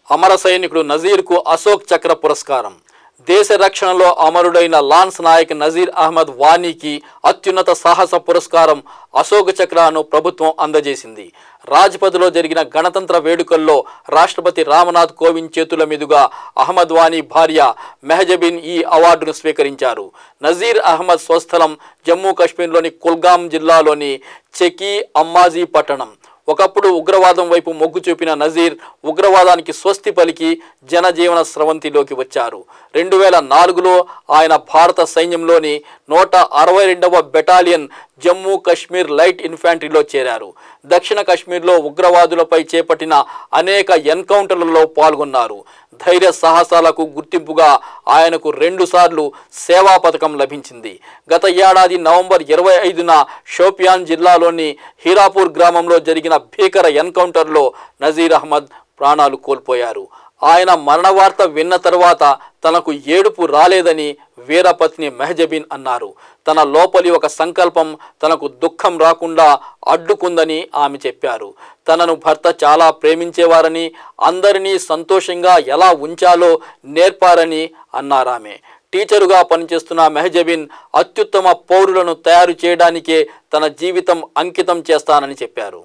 అమర సైనికుడు నజీర్కు అశోక్ చక్ర పురస్కారం దేశ రక్షణలో అమరుడైన లాన్స్ నాయక్ నజీర్ అహ్మద్ వానీకి అత్యున్నత సాహస పురస్కారం అశోక్ చక్రాను ప్రభుత్వం అందజేసింది రాజ్పథ్లో జరిగిన గణతంత్ర వేడుకల్లో రాష్ట్రపతి రామ్నాథ్ కోవింద్ చేతుల మీదుగా అహ్మద్ వానీ భార్య మెహజబిన్ ఈ అవార్డును స్వీకరించారు నజీర్ అహ్మద్ స్వస్థలం జమ్మూ కాశ్మీర్లోని కుల్గాం జిల్లాలోని చెకీ అమ్మాజీ పట్టణం ఒకప్పుడు ఉగ్రవాదం వైపు మొగ్గు చూపిన నజీర్ ఉగ్రవాదానికి స్వస్తి పలికి జనజీవన స్రవంతిలోకి వచ్చారు రెండు వేల నాలుగులో ఆయన భారత సైన్యంలోని నూట అరవై రెండవ బెటాలియన్ జమ్మూ కాశ్మీర్ లైట్ ఇన్ఫాంట్రీలో చేరారు దక్షిణ కాశ్మీర్లో ఉగ్రవాదులపై చేపట్టిన అనేక ఎన్కౌంటర్లలో పాల్గొన్నారు ధైర్య సాహసాలకు గుర్తింపుగా ఆయనకు రెండుసార్లు సేవా పథకం లభించింది గత ఏడాది నవంబర్ ఇరవై ఐదున షోపియాన్ జిల్లాలోని హీరాపూర్ గ్రామంలో జరిగిన భీకర ఎన్కౌంటర్లో నజీర్ అహ్మద్ ప్రాణాలు కోల్పోయారు ఆయన మరణ వార్త విన్న తర్వాత తనకు ఏడుపు రాలేదని వీరపత్ని మెహజబిన్ అన్నారు తన లోపలి ఒక సంకల్పం తనకు దుఃఖం రాకుండా అడ్డుకుందని ఆమె చెప్పారు తనను భర్త చాలా ప్రేమించేవారని అందరినీ సంతోషంగా ఎలా ఉంచాలో నేర్పారని అన్నారామె టీచరుగా పనిచేస్తున్న మెహజబిన్ అత్యుత్తమ పౌరులను తయారు చేయడానికే తన జీవితం అంకితం చేస్తానని చెప్పారు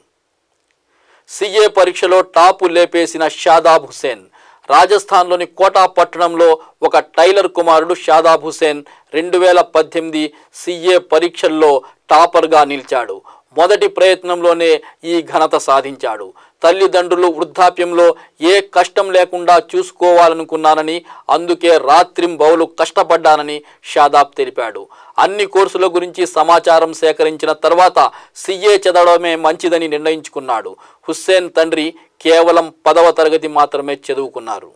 సిఏ పరీక్షలో టాపు లేపేసిన షాదాబ్ హుసేన్ రాజస్థాన్లోని కోటా పట్టణంలో ఒక టైలర్ కుమారుడు షాదాబ్ హుసేన్ రెండు వేల పద్దెనిమిది సిఏ పరీక్షల్లో టాపర్గా నిలిచాడు మొదటి ప్రయత్నంలోనే ఈ ఘనత సాధించాడు తల్లిదండ్రులు వృద్ధాప్యంలో ఏ కష్టం లేకుండా చూసుకోవాలనుకున్నానని అందుకే రాత్రింబౌలు కష్టపడ్డానని షాదాబ్ తెలిపాడు అన్ని కోర్సుల గురించి సమాచారం సేకరించిన తర్వాత సిఏ చదవడమే మంచిదని నిర్ణయించుకున్నాడు హుస్సేన్ తండ్రి కేవలం పదవ తరగతి మాత్రమే చదువుకున్నారు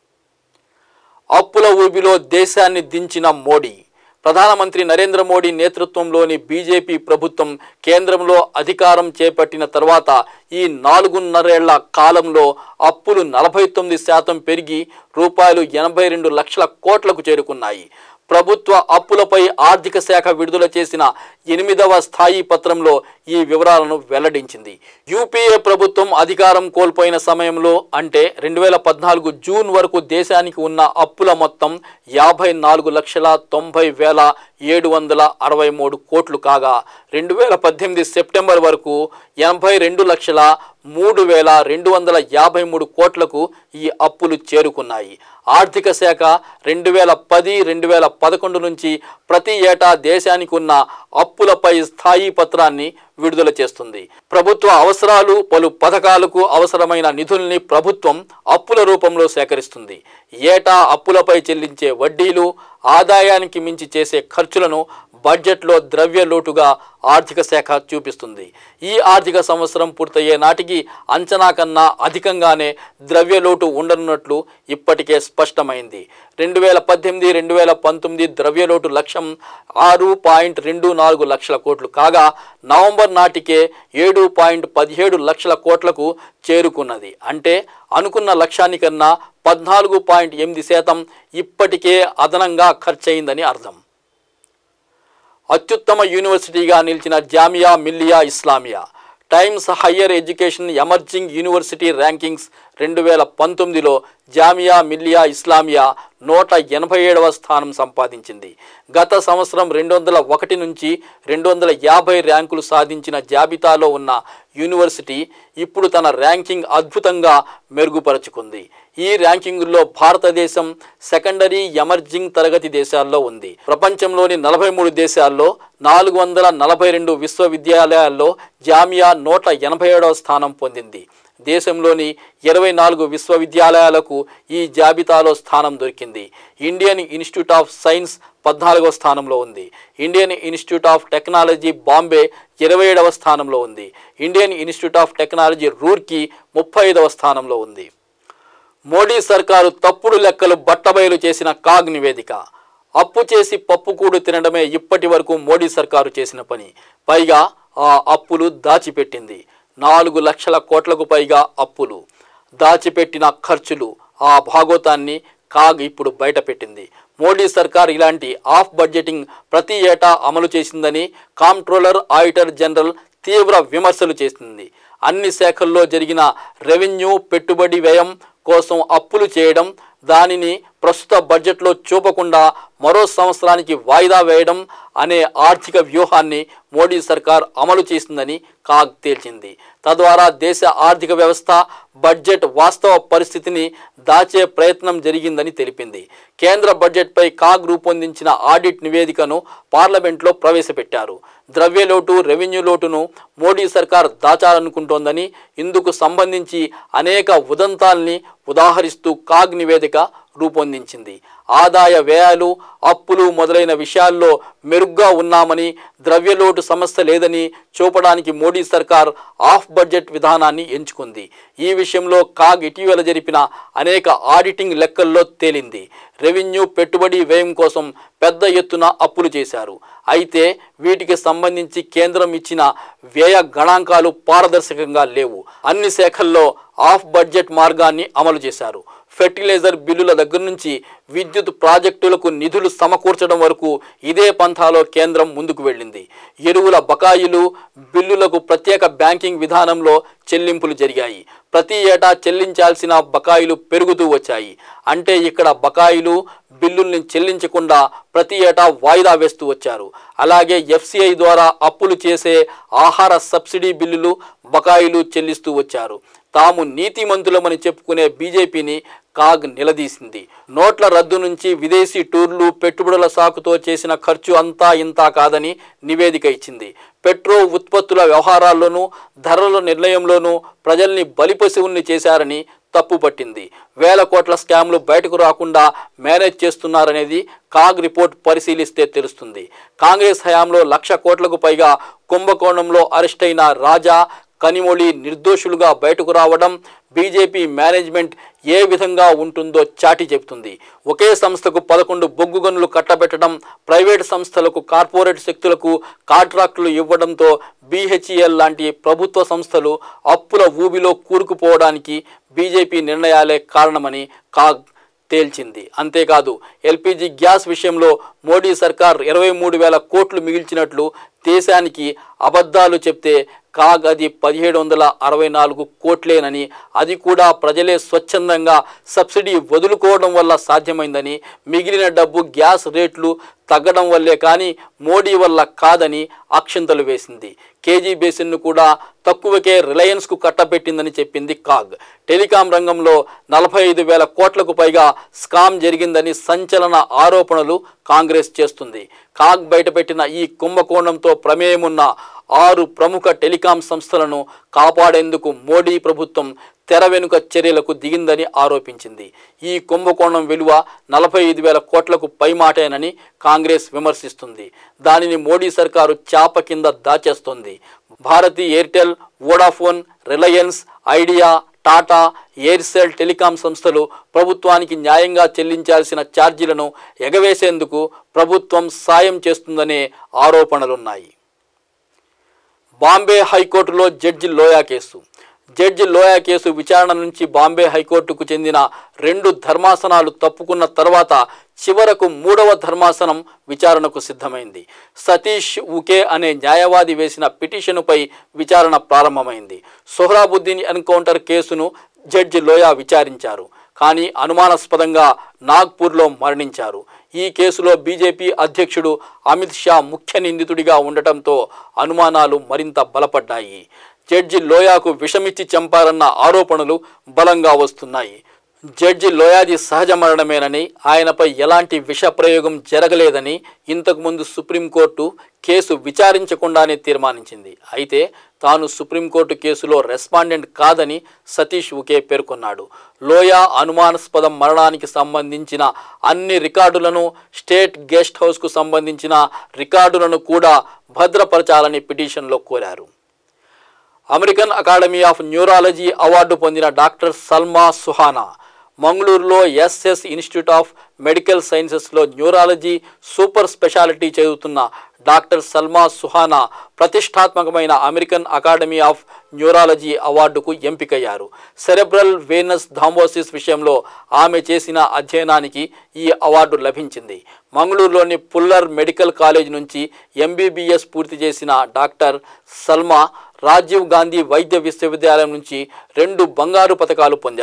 అప్పుల ఊబిలో దేశాన్ని దించిన మోడీ ప్రధానమంత్రి నరేంద్ర మోడీ నేతృత్వంలోని బీజేపీ ప్రభుత్వం కేంద్రంలో అధికారం చేపట్టిన తర్వాత ఈ నాలుగున్నరేళ్ల కాలంలో అప్పులు నలభై తొమ్మిది శాతం పెరిగి రూపాయలు ఎనభై రెండు లక్షల కోట్లకు చేరుకున్నాయి ప్రభుత్వ అప్పులపై ఆర్థిక శాఖ విడుదల చేసిన ఎనిమిదవ స్థాయి పత్రంలో ఈ వివరాలను వెల్లడించింది యూపీఏ ప్రభుత్వం అధికారం కోల్పోయిన సమయంలో అంటే రెండు వేల పద్నాలుగు జూన్ వరకు దేశానికి ఉన్న అప్పుల మొత్తం యాభై నాలుగు లక్షల తొంభై వేల ఏడు వందల అరవై మూడు కోట్లు కాగా రెండు వేల పద్దెనిమిది సెప్టెంబర్ వరకు ఎనభై రెండు లక్షల మూడు వేల రెండు వందల యాభై మూడు కోట్లకు ఈ అప్పులు చేరుకున్నాయి ఆర్థిక శాఖ రెండు వేల పది రెండు వేల పదకొండు నుంచి ప్రతి ఏటా దేశానికి ఉన్న అప్పులపై స్థాయి పత్రాన్ని విడుదల చేస్తుంది ప్రభుత్వ అవసరాలు పలు పథకాలకు అవసరమైన నిధుల్ని ప్రభుత్వం అప్పుల రూపంలో సేకరిస్తుంది ఏటా అప్పులపై చెల్లించే వడ్డీలు ఆదాయానికి మించి చేసే ఖర్చులను బడ్జెట్లో ద్రవ్య లోటుగా ఆర్థిక శాఖ చూపిస్తుంది ఈ ఆర్థిక సంవత్సరం పూర్తయ్యే నాటికి అంచనా కన్నా అధికంగానే ద్రవ్య లోటు ఉండనున్నట్లు ఇప్పటికే స్పష్టమైంది రెండు వేల పద్దెనిమిది రెండు వేల పంతొమ్మిది ద్రవ్య లోటు లక్ష్యం ఆరు పాయింట్ రెండు నాలుగు లక్షల కోట్లు కాగా నవంబర్ నాటికే ఏడు పాయింట్ పదిహేడు లక్షల కోట్లకు చేరుకున్నది అంటే అనుకున్న లక్ష్యానికన్నా పద్నాలుగు పాయింట్ ఎనిమిది శాతం ఇప్పటికే అదనంగా ఖర్చయిందని అర్థం అత్యుత్తమ యూనివర్సిటీగా నిలిచిన Jamia Millia Islamia Times Higher Education Emerging University Rankings రెండు వేల పంతొమ్మిదిలో జామియా మిల్లియా ఇస్లామియా నూట ఎనభై ఏడవ స్థానం సంపాదించింది గత సంవత్సరం రెండు వందల ఒకటి నుంచి రెండు వందల యాభై ర్యాంకులు సాధించిన జాబితాలో ఉన్న యూనివర్సిటీ ఇప్పుడు తన ర్యాంకింగ్ అద్భుతంగా మెరుగుపరుచుకుంది ఈ ర్యాంకింగుల్లో భారతదేశం సెకండరీ ఎమర్జింగ్ తరగతి దేశాల్లో ఉంది ప్రపంచంలోని నలభై మూడు దేశాల్లో నాలుగు వందల నలభై రెండు విశ్వవిద్యాలయాల్లో జామియా నూట ఎనభై ఏడవ స్థానం పొందింది దేశంలోని ఇరవై నాలుగు విశ్వవిద్యాలయాలకు ఈ జాబితాలో స్థానం దొరికింది ఇండియన్ ఇన్స్టిట్యూట్ ఆఫ్ సైన్స్ పద్నాలుగవ స్థానంలో ఉంది Indian Institute of Technology Bombay ఇరవై ఏడవ స్థానంలో ఉంది Indian Institute of Technology Roorkee ముప్పై ఐదవ స్థానంలో ఉంది మోడీ సర్కారు తప్పుడు లెక్కలు బట్టబయలు చేసిన కాగ్ నివేదిక అప్పు చేసి పప్పుకూడు తినడమే ఇప్పటి వరకు మోడీ సర్కారు చేసిన పని పైగా ఆ అప్పులు దాచిపెట్టింది నాలుగు లక్షల కోట్లకు పైగా అప్పులు దాచిపెట్టిన ఖర్చులు ఆ భాగోతాన్ని కాగ్ ఇప్పుడు బయటపెట్టింది మోడీ సర్కార్ ఇలాంటి ఆఫ్ బడ్జెటింగ్ ప్రతి ఏటా అమలు చేసిందని కాంట్రోలర్ ఆడిటర్ జనరల్ తీవ్ర విమర్శలు చేసింది అన్ని శాఖల్లో జరిగిన రెవెన్యూ పెట్టుబడి వ్యయం కోసం అప్పులు చేయడం దానిని ప్రస్తుత బడ్జెట్లో చూపకుండా మరో సంవత్సరానికి వాయిదా వేయడం అనే ఆర్థిక వ్యూహాన్ని మోడీ సర్కార్ అమలు చేసిందని కాగ్ తేల్చింది తద్వారా దేశ ఆర్థిక వ్యవస్థ బడ్జెట్ వాస్తవ పరిస్థితిని దాచే ప్రయత్నం జరిగిందని తెలిపింది కేంద్ర బడ్జెట్పై కాగ్ రూపొందించిన ఆడిట్ నివేదికను పార్లమెంట్లో ప్రవేశపెట్టారు ద్రవ్యలోటు రెవెన్యూ లోటును మోడీ సర్కార్ దాచాలనుకుంటోందని ఇందుకు సంబంధించి అనేక ఉదంతాల్ని ఉదాహరిస్తూ కాగ్ నివేదిక రూపొందించింది ఆదాయ వ్యయాలు అప్పులు మొదలైన విషయాల్లో మెరుగ్గా ఉన్నామని ద్రవ్యలోటు సమస్య లేదని చూపడానికి మోడీ సర్కార్ ఆఫ్ బడ్జెట్ విధానాన్ని ఎంచుకుంది ఈ విషయంలో కాగ్ ఇటీవల జరిపిన అనేక ఆడిటింగ్ లెక్కల్లో తేలింది రెవెన్యూ పెట్టుబడి వ్యయం కోసం పెద్ద ఎత్తున అప్పులు చేశారు అయితే వీటికి సంబంధించి కేంద్రం ఇచ్చిన వ్యయ గణాంకాలు పారదర్శకంగా లేవు అన్ని శాఖల్లో ఆఫ్ బడ్జెట్ మార్గాన్ని అమలు చేశారు ఫెర్టిలైజర్ బిల్లుల దగ్గర నుంచి విద్యుత్ ప్రాజెక్టులకు నిధులు సమకూర్చడం వరకు ఇదే పంథాలో కేంద్రం ముందుకు వెళ్ళింది ఎరువుల బకాయిలు బిల్లులకు ప్రత్యేక బ్యాంకింగ్ విధానంలో చెల్లింపులు జరిగాయి ప్రతి ఏటా చెల్లించాల్సిన బకాయిలు పెరుగుతూ వచ్చాయి అంటే ఇక్కడ బకాయిలు బిల్లుల్ని చెల్లించకుండా ప్రతి ఏటా వాయిదా వేస్తూ వచ్చారు అలాగే ఎఫ్సిఐ ద్వారా అప్పులు చేసే ఆహార సబ్సిడీ బిల్లులు బకాయిలు చెల్లిస్తూ వచ్చారు తాము నీతిమంతులమని చెప్పుకునే బీజేపీని కాగ్ నిలదీసింది నోట్ల రద్దు నుంచి విదేశీ టూర్లు పెట్టుబడుల సాకుతో చేసిన ఖర్చు అంతా ఇంతా కాదని నివేదిక ఇచ్చింది పెట్రో ఉత్పత్తుల వ్యవహారాల్లోనూ ధరల నిర్ణయంలోనూ ప్రజల్ని బలిపశువుల్ని చేశారని తప్పుపట్టింది వేల కోట్ల స్కామ్లు బయటకు రాకుండా మేనేజ్ చేస్తున్నారనేది కాగ్ రిపోర్ట్ పరిశీలిస్తే తెలుస్తుంది కాంగ్రెస్ హయాంలో లక్ష కోట్లకు పైగా కుంభకోణంలో అరెస్ట్ అయిన రాజా కనిమొళి నిర్దోషులుగా బయటకు రావడం బీజేపీ మేనేజ్మెంట్ ఏ విధంగా ఉంటుందో చాటి చెబుతుంది ఒకే సంస్థకు పదకొండు బొగ్గు గనులు కట్టబెట్టడం ప్రైవేట్ సంస్థలకు కార్పొరేట్ శక్తులకు కాంట్రాక్టులు ఇవ్వడంతో బీహెచ్ఈఎల్ లాంటి ప్రభుత్వ సంస్థలు అప్పుల ఊబిలో కూరుకుపోవడానికి బీజేపీ నిర్ణయాలే కారణమని కాగ్ తేల్చింది అంతేకాదు ఎల్పిజి గ్యాస్ విషయంలో మోడీ సర్కార్ ఇరవై మూడు వేల కోట్లు మిగిల్చినట్లు దేశానికి అబద్ధాలు చెప్తే కాగ్ అది పదిహేడు వందల అరవై నాలుగు కోట్లేనని అది కూడా ప్రజలే స్వచ్ఛందంగా సబ్సిడీ వదులుకోవడం వల్ల సాధ్యమైందని మిగిలిన డబ్బు గ్యాస్ రేట్లు తగ్గడం వల్లే కానీ మోడీ వల్ల కాదని అక్షంతలు వేసింది కేజీ బేసిన్ను కూడా తక్కువకే రిలయన్స్కు కట్టబెట్టిందని చెప్పింది కాగ్ టెలికాం రంగంలో నలభై ఐదు వేల కోట్లకు పైగా స్కామ్ జరిగిందని సంచలన ఆరోపణలు కాంగ్రెస్ చేస్తుంది కాగ్ బయటపెట్టిన ఈ కుంభకోణంతో ప్రమేయమున్న ఆరు ప్రముఖ టెలికాం సంస్థలను కాపాడేందుకు మోడీ ప్రభుత్వం తెర వెనుక చర్యలకు దిగిందని ఆరోపించింది ఈ కుంభకోణం విలువ నలభై ఐదు వేల కోట్లకు పైమాటేనని కాంగ్రెస్ విమర్శిస్తుంది దానిని మోడీ సర్కారు చాప కింద దాచేస్తోంది Bharti Airtel Vodafone Reliance Idea Tata Aircel telecom సంస్థలు ప్రభుత్వానికి న్యాయంగా చెల్లించాల్సిన ఛార్జీలను ఎగవేసేందుకు ప్రభుత్వం సాయం చేస్తుందనే ఆరోపణలున్నాయి బాంబే హైకోర్టులో judge Loya case judge Loya case విచారణ నుంచి బాంబే హైకోర్టుకు చెందిన రెండు ధర్మాసనాలు తప్పుకున్న తర్వాత చివరకు మూడవ ధర్మాసనం విచారణకు సిద్ధమైంది సతీష్ ఉకే అనే న్యాయవాది వేసిన పిటిషనుపై విచారణ ప్రారంభమైంది సోహ్రాబుద్దీన్ ఎన్కౌంటర్ కేసును జడ్జి లోయా విచారించారు కానీ అనుమానాస్పదంగా నాగ్పూర్లో మరణించారు ఈ కేసులో బీజేపీ అధ్యక్షుడు అమిత్ షా ముఖ్య నిందితుడిగా ఉండటంతో అనుమానాలు మరింత బలపడ్డాయి జడ్జి లోయాకు విషమిచ్చి చంపారన్న ఆరోపణలు బలంగా వస్తున్నాయి జడ్జి లోయాది సహజ మరణమేనని ఆయనపై ఎలాంటి విష ప్రయోగం జరగలేదని ఇంతకుముందు సుప్రీంకోర్టు కేసు విచారించకుండానే తీర్మానించింది అయితే తాను సుప్రీంకోర్టు కేసులో రెస్పాండెంట్ కాదని సతీష్ ఉకే పేర్కొన్నాడు లోయా అనుమానాస్పద మరణానికి సంబంధించిన అన్ని రికార్డులను స్టేట్ గెస్ట్ హౌస్కు సంబంధించిన రికార్డులను కూడా భద్రపరచాలని పిటిషన్లో కోరారు American Academy of Neurology award పొందిన డాక్టర్ సల్మా సుహానా మంగళూరులో ఎస్ఎస్ ఇన్స్టిట్యూట్ ఆఫ్ మెడికల్ సైన్సెస్లో న్యూరాలజీ సూపర్ స్పెషాలిటీ చదువుతున్న డాక్టర్ సల్మా సుహానా ప్రతిష్టాత్మకమైన అమెరికన్ అకాడమీ ఆఫ్ న్యూరాలజీ అవార్డుకు ఎంపికయ్యారు సెరెబ్రల్ వేనస్ థాంబోసిస్ విషయంలో ఆమె చేసిన అధ్యయనానికి ఈ అవార్డు లభించింది మంగళూరులోని పుల్లర్ మెడికల్ కాలేజ్ నుంచి ఎంబీబీఎస్ పూర్తి చేసిన డాక్టర్ సల్మా రాజీవ్ గాంధీ వైద్య విశ్వవిద్యాలయం నుంచి రెండు బంగారు పథకాలు పొందారు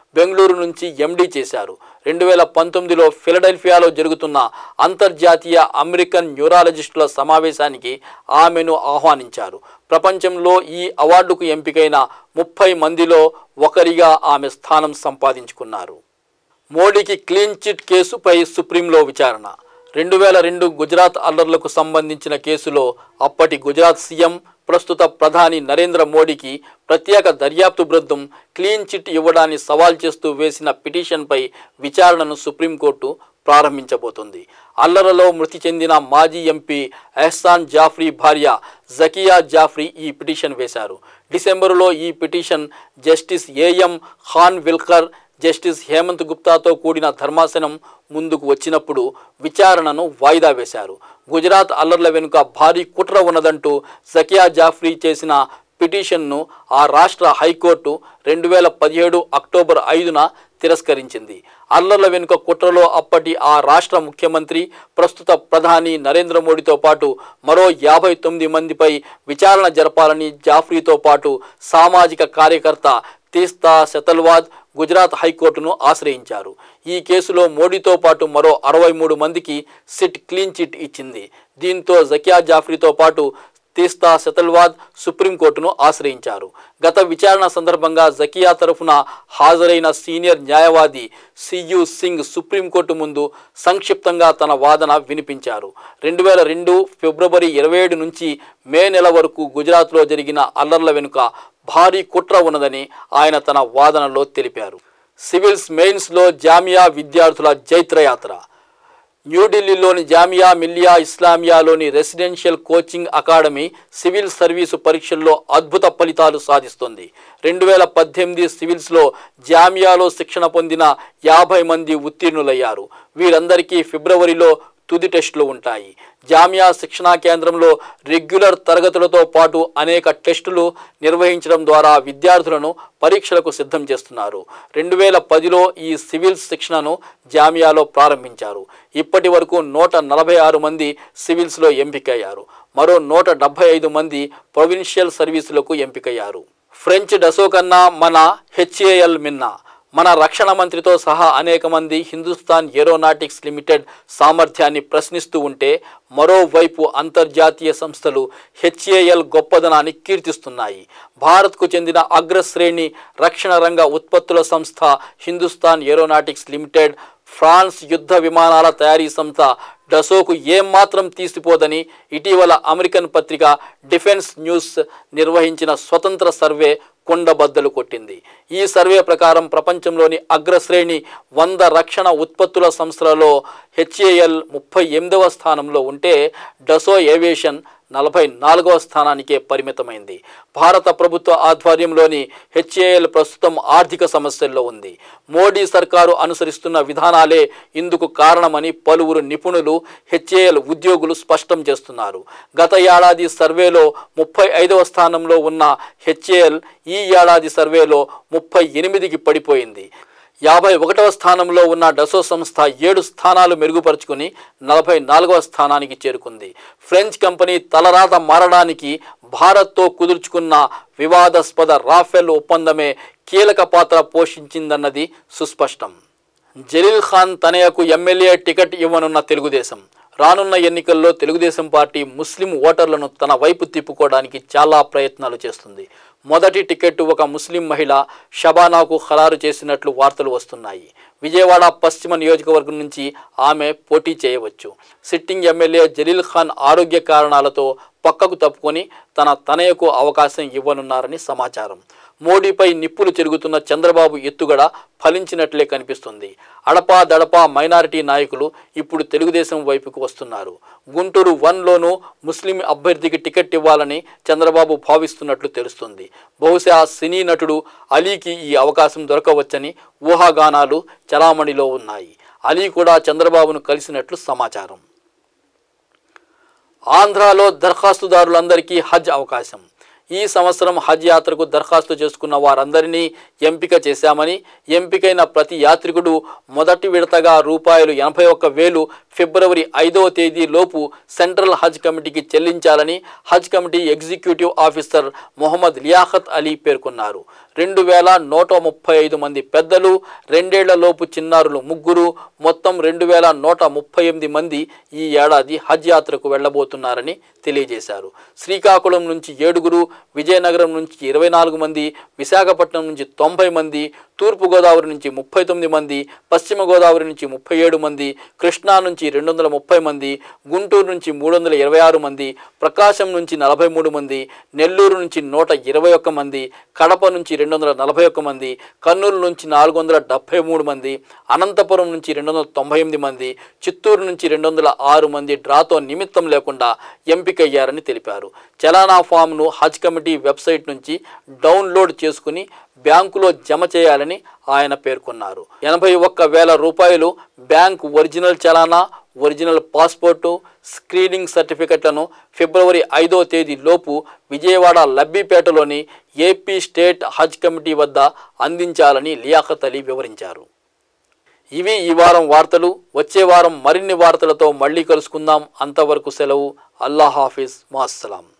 బెంగళూరు నుంచి ఎండీ చేశారు రెండు వేల పంతొమ్మిదిలో ఫిలడెల్ఫియాలో జరుగుతున్న అంతర్జాతీయ అమెరికన్ న్యూరాలజిస్టుల సమావేశానికి ఆమెను ఆహ్వానించారు ప్రపంచంలో ఈ అవార్డుకు ఎంపికైన ముప్పై మందిలో ఒకరిగా ఆమె స్థానం సంపాదించుకున్నారు మోడీకి క్లీన్ చిట్ కేసుపై సుప్రీంలో విచారణ రెండు వేల రెండు గుజరాత్ అల్లర్లకు సంబంధించిన కేసులో అప్పటి గుజరాత్ సీఎం ప్రస్తుత ప్రధాని నరేంద్ర మోడీకి ప్రత్యేక దర్యాప్తు బృందం క్లీన్ చిట్ ఇవ్వడాన్ని సవాల్ చేస్తూ వేసిన పిటిషన్పై విచారణను సుప్రీంకోర్టు ప్రారంభించబోతుంది అల్లర్లలో మృతి చెందిన మాజీ ఎంపీ ఎహ్సాన్ జాఫ్రీ భార్య జకియా జాఫ్రీ ఈ పిటిషన్ వేశారు డిసెంబరులో ఈ petition justice AM Khanwilkar justice Hemant గుప్తాతో కూడిన ధర్మాసనం ముందుకు వచ్చినప్పుడు విచారణను వాయిదా వేశారు గుజరాత్ అల్లర్ల వెనుక భారీ కుట్ర ఉన్నదంటూ జకియా జాఫ్రీ చేసిన పిటిషన్ను ఆ రాష్ట్ర హైకోర్టు రెండు వేల పదిహేడు అక్టోబర్ ఐదున తిరస్కరించింది అల్లర్ల వెనుక కుట్రలో అప్పటి ఆ రాష్ట్ర ముఖ్యమంత్రి ప్రస్తుత ప్రధాని నరేంద్ర మోడీతో పాటు మరో యాభై తొమ్మిది మందిపై విచారణ జరపాలని జాఫ్రీతో పాటు సామాజిక కార్యకర్త తీస్తా శతల్వాద్ గుజరాత్ హైకోర్టును ఆశ్రయించారు ఈ కేసులో మోడీతో పాటు మరో అరవై మూడు మందికి సిట్ క్లీన్ చిట్ ఇచ్చింది దీంతో జకియా జాఫ్రీతో పాటు తీస్తా శతల్వాద్ సుప్రీంకోర్టును ఆశ్రయించారు గత విచారణ సందర్భంగా జకియా తరఫున హాజరైన సీనియర్ న్యాయవాది సియు సింగ్ సుప్రీంకోర్టు ముందు సంక్షిప్తంగా తన వాదన వినిపించారు రెండు వేల రెండు ఫిబ్రవరి ఇరవై ఏడు నుంచి మే నెల వరకు గుజరాత్లో జరిగిన అల్లర్ల వెనుక భారీ కుట్ర ఉన్నదని ఆయన తన వాదనలో తెలిపారు సివిల్స్ మెయిన్స్లో జామియా విద్యార్థుల జైత్రయాత్ర న్యూఢిల్లీలోని జామియా మిల్లియా ఇస్లామియాలోని residential coaching academy civil service పరీక్షల్లో అద్భుత ఫలితాలు సాధిస్తుంది రెండు వేల పద్దెనిమిది సివిల్స్లో జామియాలో శిక్షణ పొందిన యాభై మంది ఉత్తీర్ణులయ్యారు వీరందరికీ ఫిబ్రవరిలో తుది టెస్టులు ఉంటాయి జామియా శిక్షణా కేంద్రంలో రెగ్యులర్ తరగతులతో పాటు అనేక టెస్టులు నిర్వహించడం ద్వారా విద్యార్థులను పరీక్షలకు సిద్ధం చేస్తున్నారు రెండు వేల పదిలో ఈ సివిల్స్ శిక్షణను జామియాలో ప్రారంభించారు ఇప్పటి వరకు నూట నలభై ఆరు మంది సివిల్స్లో ఎంపికయ్యారు మరో నూట డెబ్బై ఐదు మంది ప్రొవిన్షియల్ సర్వీసులకు ఎంపికయ్యారు ఫ్రెంచ్ డసో కన్నా మన హెచ్ఏఎల్ మిన్నా మన రక్షణ మంత్రితో సహా అనేక మంది హిందుస్థాన్ ఏరోనాటిక్స్ లిమిటెడ్ సామర్థ్యాన్ని ప్రశ్నిస్తూ ఉంటే మరోవైపు అంతర్జాతీయ సంస్థలు హెచ్ఏఎల్ గొప్పదనాన్ని కీర్తిస్తున్నాయి భారత్కు చెందిన అగ్రశ్రేణి రక్షణ రంగ ఉత్పత్తుల సంస్థ హిందుస్థాన్ ఏరోనాటిక్స్ లిమిటెడ్ ఫ్రాన్స్ యుద్ధ విమానాల తయారీ సంస్థ డసోకు ఏమాత్రం తీసిపోదని ఇటీవల అమెరికన్ పత్రిక డిఫెన్స్ న్యూస్ నిర్వహించిన స్వతంత్ర సర్వే కుండబద్దలు కొట్టింది ఈ సర్వే ప్రకారం ప్రపంచంలోని అగ్రశ్రేణి వంద రక్షణ ఉత్పత్తుల సంస్థలలో హెచ్ఏఎల్ ముప్పై ఎనిమిదవ స్థానంలో ఉంటే డసో ఏవియేషన్ నలభై నాలుగవ స్థానానికే పరిమితమైంది భారత ప్రభుత్వ ఆధ్వర్యంలోని హెచ్ఏఎల్ ప్రస్తుతం ఆర్థిక సమస్యల్లో ఉంది మోడీ సర్కారు అనుసరిస్తున్న విధానాలే ఇందుకు కారణమని పలువురు నిపుణులు హెచ్ఏఎల్ ఉద్యోగులు స్పష్టం చేస్తున్నారు గత ఏడాది సర్వేలో ముప్పై ఐదవ స్థానంలో ఉన్న హెచ్ఏఎల్ ఈ ఏడాది సర్వేలో ముప్పై ఎనిమిదికి పడిపోయింది యాభై ఒకటవ స్థానంలో ఉన్న డసో సంస్థ ఏడు స్థానాలు మెరుగుపరుచుకుని నలభై నాలుగవ స్థానానికి చేరుకుంది ఫ్రెంచ్ కంపెనీ తలరాత మారడానికి భారత్తో కుదుర్చుకున్న వివాదాస్పద రాఫెల్ ఒప్పందమే కీలక పాత్ర పోషించిందన్నది సుస్పష్టం జలీల్ ఖాన్ తనయకు ఎమ్మెల్యే టికెట్ ఇవ్వనున్న తెలుగుదేశం రానున్న ఎన్నికల్లో తెలుగుదేశం పార్టీ ముస్లిం ఓటర్లను తన వైపు తిప్పుకోవడానికి చాలా ప్రయత్నాలు చేస్తుంది మొదటి టికెట్ ఒక ముస్లిం మహిళ షబానాకు ఖరారు చేసినట్లు వార్తలు వస్తున్నాయి విజయవాడ పశ్చిమ నియోజకవర్గం నుంచి ఆమె పోటీ చేయవచ్చు సిట్టింగ్ ఎమ్మెల్యే జలీల్ ఖాన్ ఆరోగ్య కారణాలతో పక్కకు తప్పుకొని తన తనయకు అవకాశం ఇవ్వనున్నారని సమాచారం మోడీపై నిప్పులు చెరుగుతున్న చంద్రబాబు ఎత్తుగడ ఫలించినట్లే కనిపిస్తుంది అడపా దడపా మైనారిటీ నాయకులు ఇప్పుడు తెలుగుదేశం వైపుకు వస్తున్నారు గుంటూరు వన్లోనూ ముస్లిం అభ్యర్థికి టికెట్ ఇవ్వాలని చంద్రబాబు భావిస్తున్నట్లు తెలుస్తుంది బహుశా సినీ నటుడు అలీకి ఈ అవకాశం దొరకవచ్చని ఊహాగానాలు చలామణిలో ఉన్నాయి అలీ కూడా చంద్రబాబును కలిసినట్లు సమాచారం ఆంధ్రాలో దరఖాస్తుదారులందరికీ హజ్ అవకాశం ఈ సంవత్సరం హజ్ యాత్రకు దరఖాస్తు చేసుకున్న వారందరినీ ఎంపిక చేశామని ఎంపికైన ప్రతి యాత్రికుడు మొదటి విడతగా రూపాయలు ఎనభై ఒక్క వేలు ఫిబ్రవరి ఐదవ తేదీ లోపు సెంట్రల్ హజ్ కమిటీకి చెల్లించాలని Hajj committee executive officer Mohammed Liaquat Ali పేర్కొన్నారు రెండు వేల నూట ముప్పై ఐదు మంది పెద్దలు రెండేళ్ల లోపు చిన్నారులు ముగ్గురు మొత్తం రెండు వేల నూట ముప్పై ఎనిమిది మంది ఈ ఏడాది హజ్ యాత్రకు వెళ్ళబోతున్నారని తెలియజేశారు శ్రీకాకుళం నుంచి ఏడుగురు విజయనగరం నుంచి ఇరవై నాలుగు మంది విశాఖపట్నం నుంచి తొంభై మంది తూర్పుగోదావరి నుంచి ముప్పై తొమ్మిది మంది పశ్చిమ గోదావరి నుంచి ముప్పై ఏడు మంది కృష్ణా నుంచి రెండు వందల ముప్పై మంది గుంటూరు నుంచి మూడు వందల ఇరవై ఆరు మంది ప్రకాశం నుంచి నలభై మూడు మంది నెల్లూరు నుంచి నూట ఇరవై ఒక్క మంది కడప నుంచి రెండు వందల నలభై ఒక్క మంది కర్నూలు నుంచి నాలుగు వందల డెబ్బై మూడు మంది అనంతపురం నుంచి రెండు వందల తొంభై ఎనిమిది మంది చిత్తూరు నుంచి రెండు వందల ఆరు మంది డ్రాతో నిమిత్తం లేకుండా ఎంపికయ్యారని తెలిపారు చలానా ఫామ్ను హజ్ కమిటీ వెబ్సైట్ నుంచి డౌన్లోడ్ చేసుకుని బ్యాంకులో జమ చేయాలని ఆయన పేర్కొన్నారు ఎనభై ఒక్క వేల రూపాయలు బ్యాంక్ ఒరిజినల్ చలానా ఒరిజినల్ పాస్పోర్టు స్క్రీనింగ్ సర్టిఫికెట్లను ఫిబ్రవరి ఐదో తేదీ లోపు విజయవాడ లబ్బిపేటలోని ఏపీ స్టేట్ హజ్ కమిటీ వద్ద అందించాలని లియాఖత్ అలీ వివరించారు ఇవి ఈ వారం వార్తలు వచ్చే వారం మరిన్ని వార్తలతో మళ్ళీ కలుసుకుందాం అంతవరకు సెలవు అల్లా హాఫీజ్ మాస్సలాం